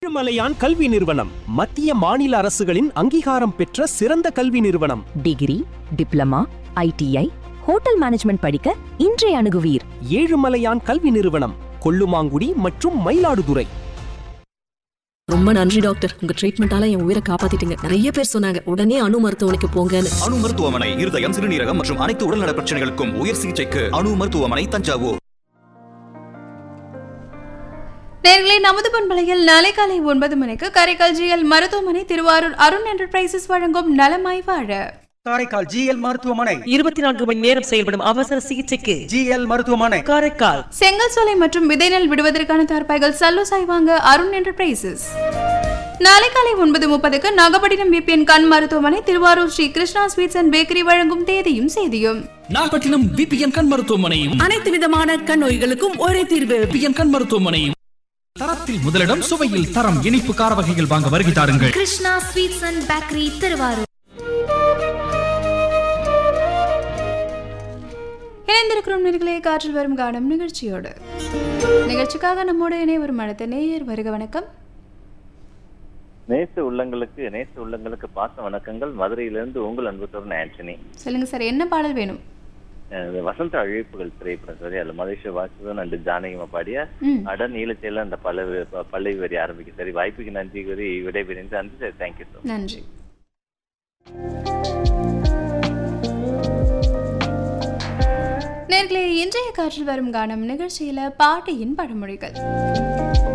ஏழுமலையான் கல்வி நிறுவனம் மத்திய மாநில அரசுகளின் அங்கீகாரம் பெற்ற சிறந்த கல்வி நிறுவனம் degree diploma ITI hotel management படிக்க இன்றைய அணுகுவீர் ஏழுமலையான் கல்வி நிறுவனம் கொல்லுமாங்குடி மற்றும் மயிலாடுதுறை ரொம்ப நன்றி டாக்டர் உங்க ட்ரீட்மெண்டால என் உயிரை காப்பாத்திட்டீங்க நிறைய பேர் சொன்னாங்க உடனே அணு மருத்துவமனைக்கு போங்கன்னு அணு மருத்துவமனை இருதயம் சிறுநீரகம் மற்றும் அனைத்து உடல்நல பிரச்சனைகளுக்கும் உயர் சிகிச்சைக்கு அணு மருத்துவமனை தஞ்சாவூர் நேர்களை நமது பண்பலையில் நாளை காலை ஒன்பது மணிக்கு காரைக்கால் ஜிஎல் மருத்துவமனை திருவாரூர் அருண் என்டர்பிரைசஸ் வழங்கும் நலமாய் வாழ காரைக்கால் ஜிஎல் மருத்துவமனை இருபத்தி நான்கு மணி நேரம் செயல்படும் அவசர சிகிச்சைக்கு ஜிஎல் மருத்துவமனை காரைக்கால் செங்கல் சோலை மற்றும் விதைநெல் விடுவதற்கான தார்பாய்கள் சல்லு சாய்வாங்க அருண் என்டர்பிரைசஸ் நாளை காலை ஒன்பது முப்பதுக்கு நாகப்பட்டினம் விபிஎன் கண் மருத்துவமனை Thiruvarur Sri Krishna sweets and bakery வழங்கும் தேதியும் செய்தியும் நாகப்பட்டினம் விபிஎன் கண் மருத்துவமனையும் அனைத்து விதமான கண் நோய்களுக்கும் ஒரே தீர்வு விபிஎன் கண் மருத்துவமனையும் தரத்தில் முதலிடம் சுவையில் தரம் இனிப்பு கார வகைகள் வாங்க வருகை தாருங்கள் Krishna sweets and bakery Thiruvarur இணைந்திருக்கிறோம் நேர்களே காற்றில் வரும் காணும் நிகழ்ச்சியோடு நிகழ்ச்சிக்காக நம்மோடு இணைய வரும் அடுத்த நேயர் வருக வணக்கம் நேச உள்ளங்களுக்கு நேச உள்ளங்களுக்கு பாச வணக்கங்கள் மதுரையிலிருந்து உங்கள் அன்புத்தோரன் ஆண்டனி சொல்லுங்க சார் என்ன பாடல் வேணும் அஹ் வசந்த அழைப்புகள் திரைப்படம் சரி அதுல மலேசிய வாசுதன் அண்டு ஜானகிமா பாடிய ம். அட நீளச்சேல அந்த பல பல்லவி வரி ஆரம்பிக்கும் சரி வாய்ப்புக்கு நன்றி கூறி விடைபெறிந்து அந்த சரி தேங்க்யூ சார் நன்றி நேர்களே இன்றைய காற்றில் வரும் கானம் நிகழ்ச்சியில பாட்டியின் படமொழிகள்